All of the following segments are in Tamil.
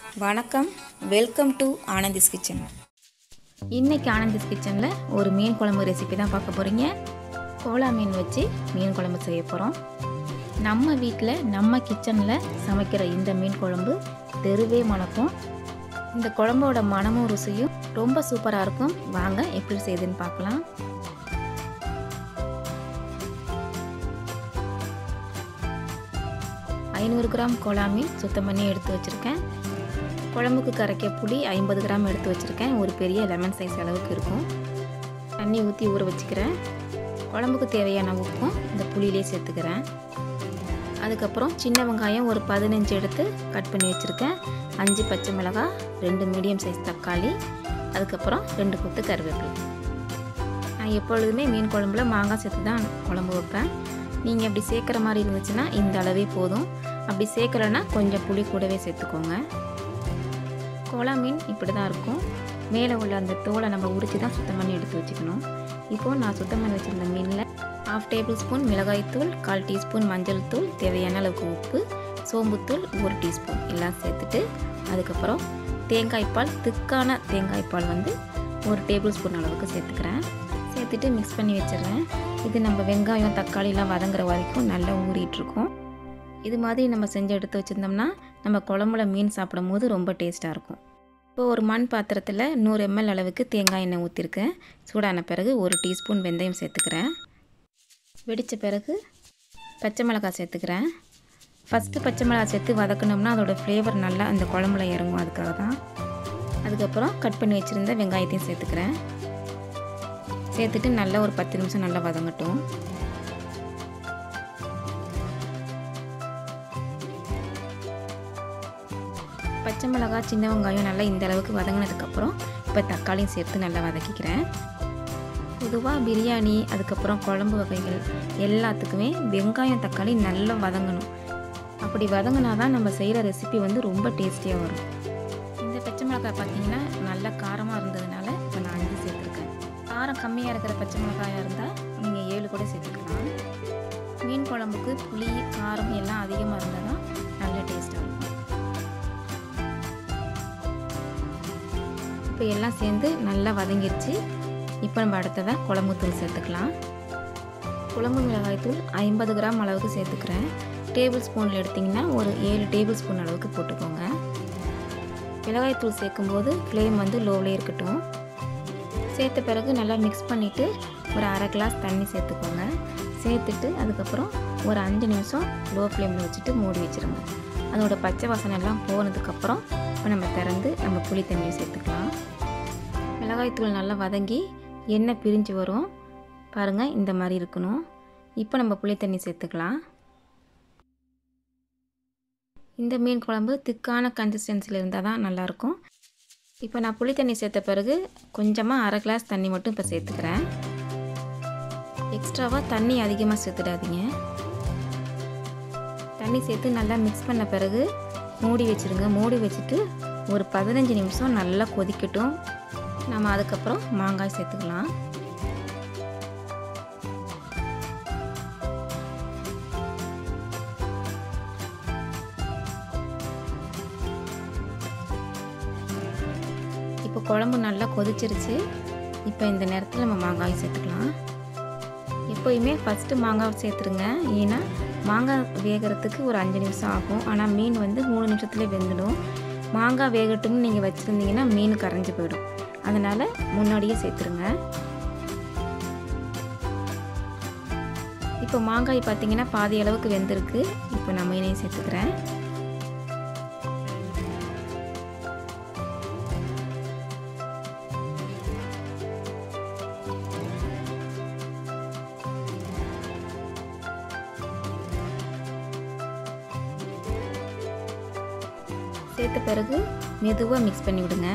வணக்கம் வெல்கம் டு ஆனந்திஸ் கிச்சன் இன்னைக்கு ஆனந்திஸ் கிச்சனில் ஒரு மீன் குழம்பு ரெசிபி தான் பார்க்க போகிறீங்க கோலா மீன் வச்சு மீன் குழம்பு செய்ய போகிறோம் நம்ம வீட்டில் நம்ம கிச்சனில் சமைக்கிற இந்த மீன் குழம்பு தெருவே மணக்கும் இந்த குழம்போட மனமும் ருசியும் ரொம்ப சூப்பராக இருக்கும் வாங்க எப்படி செய்யுதுன்னு பார்க்கலாம் ஐநூறு கிராம் கோலா மீன் சுத்தம் பண்ணி எடுத்து வச்சுருக்கேன் குழம்புக்கு கரைக்க புளி ஐம்பது கிராம் எடுத்து வச்சுருக்கேன் ஒரு பெரிய லெமன் சைஸ் அளவுக்கு இருக்கும் தண்ணி ஊற்றி ஊற வச்சுக்கிறேன் குழம்புக்கு தேவையான உப்பும் இந்த புளியிலே சேர்த்துக்கிறேன் அதுக்கப்புறம் சின்ன வெங்காயம் ஒரு பதினஞ்சு எடுத்து கட் பண்ணி வச்சுருக்கேன் அஞ்சு பச்சை மிளகாய் ரெண்டு மீடியம் சைஸ் தக்காளி அதுக்கப்புறம் ரெண்டு கொத்து கருவேப்பிலை நான் எப்பொழுதுமே மீன் குழம்புல மாங்காய் சேர்த்து தான் குழம்பு வைப்பேன் நீங்கள் அப்படி சேர்க்குற மாதிரி இருந்துச்சுன்னா இந்த அளவே போதும் அப்படி சேர்க்கலைன்னா கொஞ்சம் புளி கூடவே சேர்த்துக்கோங்க கோலா மீன் இப்படி தான் இருக்கும் மேலே உள்ள அந்த தோலை நம்ம உரித்து தான் சுத்தம் பண்ணி எடுத்து வச்சுக்கணும் இப்போது நான் சுத்தம் பண்ணி வச்சுருந்த மீனில் ஹாஃப் டேபிள் ஸ்பூன் மிளகாய்த்தூள் கால் டீஸ்பூன் மஞ்சள் தூள் தேவையான அளவுக்கு உப்பு சோம்புத்தூள் ஒரு டீஸ்பூன் எல்லாம் சேர்த்துட்டு அதுக்கப்புறம் தேங்காய்ப்பால் திக்கான தேங்காய்ப்பால் வந்து ஒரு டேபிள் ஸ்பூன் அளவுக்கு சேர்த்துக்கிறேன் சேர்த்துட்டு மிக்ஸ் பண்ணி வச்சிடுறேன் இது நம்ம வெங்காயம் தக்காளிலாம் வதங்குற வரைக்கும் நல்லா ஊறிட்டுருக்கோம் இது மாதிரி நம்ம செஞ்சு எடுத்து வச்சுருந்தோம்னா நம்ம குழம்புல மீன் சாப்பிடும் போது ரொம்ப டேஸ்ட்டாக இருக்கும் இப்போ ஒரு மண் பாத்திரத்தில் நூறு எம்எல் அளவுக்கு தேங்காய் எண்ணெய் ஊற்றிருக்கேன் சூடான பிறகு ஒரு டீஸ்பூன் வெந்தயம் சேர்த்துக்கிறேன் வெடித்த பிறகு பச்சை மிளகாய் சேர்த்துக்கிறேன் ஃபஸ்ட்டு பச்சை மிளகாய் சேர்த்து வதக்கணும்னா அதோடய ஃப்ளேவர் நல்லா அந்த குழம்புல இறங்கும் அதுக்காக தான் அதுக்கப்புறம் கட் பண்ணி வச்சுருந்த வெங்காயத்தையும் சேர்த்துக்கிறேன் சேர்த்துட்டு நல்லா ஒரு பத்து நிமிஷம் நல்லா வதங்கட்டும் பச்சை மிளகாய் சின்ன வெங்காயம் நல்லா இந்த அளவுக்கு வதங்கினதுக்கப்புறம் இப்போ தக்காளியும் சேர்த்து நல்லா வதக்கிக்கிறேன் பொதுவாக பிரியாணி அதுக்கப்புறம் குழம்பு வகைகள் எல்லாத்துக்குமே வெங்காயம் தக்காளி நல்லா வதங்கணும் அப்படி வதங்கினா தான் நம்ம செய்கிற ரெசிபி வந்து ரொம்ப டேஸ்டியாக வரும் இந்த பச்சை மிளகாய் பார்த்தீங்கன்னா நல்லா காரமாக இருந்ததுனால இப்போ நான் அஞ்சு சேர்த்துருக்கேன் காரம் கம்மியாக இருக்கிற பச்சை மிளகாயாக இருந்தால் நீங்கள் ஏழு கூட சேர்த்துக்கலாம் மீன் குழம்புக்கு புளி காரம் எல்லாம் அதிகமாக இருந்தால் தான் நல்ல டேஸ்ட்டாக இருக்கும் இப்போ எல்லாம் சேர்ந்து நல்லா வதங்கிருச்சு இப்போ நம்ம அடுத்ததாக குழம்பு தூள் சேர்த்துக்கலாம் குழம்பு மிளகாய் தூள் ஐம்பது கிராம் அளவுக்கு சேர்த்துக்கிறேன் டேபிள் ஸ்பூனில் எடுத்திங்கன்னா ஒரு ஏழு டேபிள் ஸ்பூன் அளவுக்கு போட்டுக்கோங்க மிளகாய் தூள் சேர்க்கும்போது ஃப்ளேம் வந்து லோவிலே இருக்கட்டும் சேர்த்த பிறகு நல்லா மிக்ஸ் பண்ணிவிட்டு ஒரு அரை கிளாஸ் தண்ணி சேர்த்துக்கோங்க சேர்த்துட்டு அதுக்கப்புறம் ஒரு அஞ்சு நிமிஷம் லோ ஃப்ளேமில் வச்சுட்டு மூடி வச்சுருங்க அதோட பச்சை வாசனை எல்லாம் போனதுக்கப்புறம் இப்போ நம்ம திறந்து நம்ம புளி தண்ணியை சேர்த்துக்கலாம் மிளகாய்த்தூள் நல்லா வதங்கி எண்ணெய் பிரிஞ்சு வரும் பாருங்கள் இந்த மாதிரி இருக்கணும் இப்போ நம்ம புளி தண்ணி சேர்த்துக்கலாம் இந்த மீன் குழம்பு திக்கான கன்சிஸ்டன்சியில் இருந்தால் தான் நல்லாயிருக்கும் இப்போ நான் புளி தண்ணி சேர்த்த பிறகு கொஞ்சமாக அரை கிளாஸ் தண்ணி மட்டும் இப்போ சேர்த்துக்கிறேன் எக்ஸ்ட்ராவாக தண்ணி அதிகமாக சேர்த்துடாதீங்க தண்ணி சேர்த்து நல்லா மிக்ஸ் பண்ண பிறகு மூடி வச்சுருங்க மூடி வச்சுட்டு ஒரு பதினஞ்சு நிமிஷம் நல்லா கொதிக்கட்டும் நம்ம அதுக்கப்புறம் மாங்காய் சேர்த்துக்கலாம் இப்போ குழம்பு நல்லா கொதிச்சிருச்சு இப்போ இந்த நேரத்தில் நம்ம மாங்காய் சேர்த்துக்கலாம் எப்போயுமே ஃபஸ்ட்டு மாங்காய் சேர்த்துருங்க ஏன்னா மாங்காய் வேகிறதுக்கு ஒரு அஞ்சு நிமிஷம் ஆகும் ஆனால் மீன் வந்து மூணு நிமிஷத்துலேயே வெந்துடும் மாங்காய் வேகட்டும்னு நீங்கள் வச்சுருந்தீங்கன்னா மீன் கரைஞ்சி போயிடும் அதனால் முன்னாடியே சேர்த்துருங்க இப்போ மாங்காய் பார்த்தீங்கன்னா பாதி அளவுக்கு வெந்திருக்கு இப்போ நான் மீனையும் சேர்த்துக்கிறேன் சேர்த்த பிறகு மெதுவாக மிக்ஸ் பண்ணி விடுங்க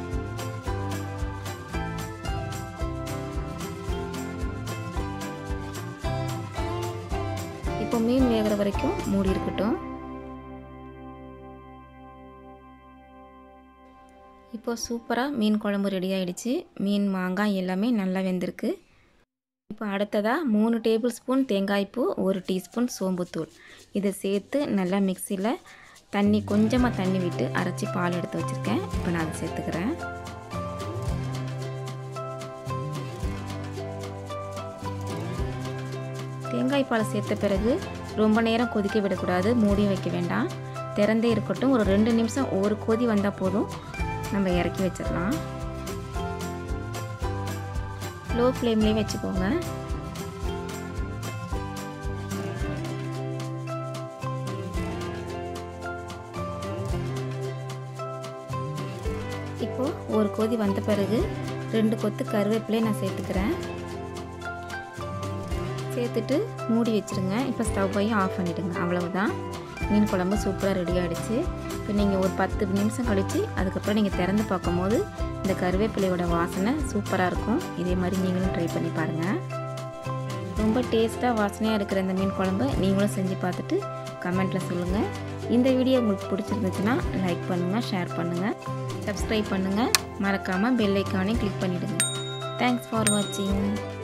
இப்போ மீன் வேகிற வரைக்கும் மூடி இருக்கட்டும் இப்போ சூப்பராக மீன் குழம்பு ரெடி ஆகிடுச்சு மீன் மாங்காய் எல்லாமே நல்லா வெந்திருக்கு இப்போ அடுத்ததாக மூணு டேபிள் ஸ்பூன் தேங்காய்ப்பூ ஒரு டீஸ்பூன் சோம்புத்தூள் இதை சேர்த்து நல்லா மிக்சியில் தண்ணி கொஞ்சமாக தண்ணி விட்டு அரைச்சி பால் எடுத்து வச்சுருக்கேன் இப்போ நான் அதை சேர்த்துக்கிறேன் தேங்காய் பால் சேர்த்த பிறகு ரொம்ப நேரம் கொதிக்க விடக்கூடாது மூடியும் வைக்க வேண்டாம் திறந்தே இருக்கட்டும் ஒரு ரெண்டு நிமிஷம் ஒரு கொதி வந்தால் போதும் நம்ம இறக்கி வச்சிடலாம் லோ ஃப்ளேம்லேயே வச்சுக்கோங்க இப்போது ஒரு கொதி வந்த பிறகு ரெண்டு கொத்து கருவேப்பிலையை நான் சேர்த்துக்கிறேன் சேர்த்துட்டு மூடி வச்சுருங்க இப்போ ஸ்டவ்வையும் ஆஃப் பண்ணிவிடுங்க அவ்வளவுதான் மீன் குழம்பு சூப்பராக ரெடி ஆகிடுச்சு இப்போ நீங்கள் ஒரு பத்து நிமிஷம் கழித்து அதுக்கப்புறம் நீங்கள் திறந்து பார்க்கும்போது இந்த கருவேப்பிலையோட வாசனை சூப்பராக இருக்கும் இதே மாதிரி நீங்களும் ட்ரை பண்ணி பாருங்கள் ரொம்ப டேஸ்ட்டாக வாசனையாக இருக்கிற இந்த மீன் குழம்பு நீங்களும் செஞ்சு பார்த்துட்டு கமெண்ட்டில் சொல்லுங்கள் இந்த வீடியோ உங்களுக்கு பிடிச்சிருந்துச்சுன்னா லைக் பண்ணுங்கள் ஷேர் பண்ணுங்கள் சப்ஸ்கிரைப் பண்ணுங்கள் மறக்காமல் பெல் ஐக்கானையும் கிளிக் பண்ணிவிடுங்க தேங்க்ஸ் ஃபார் வாட்சிங்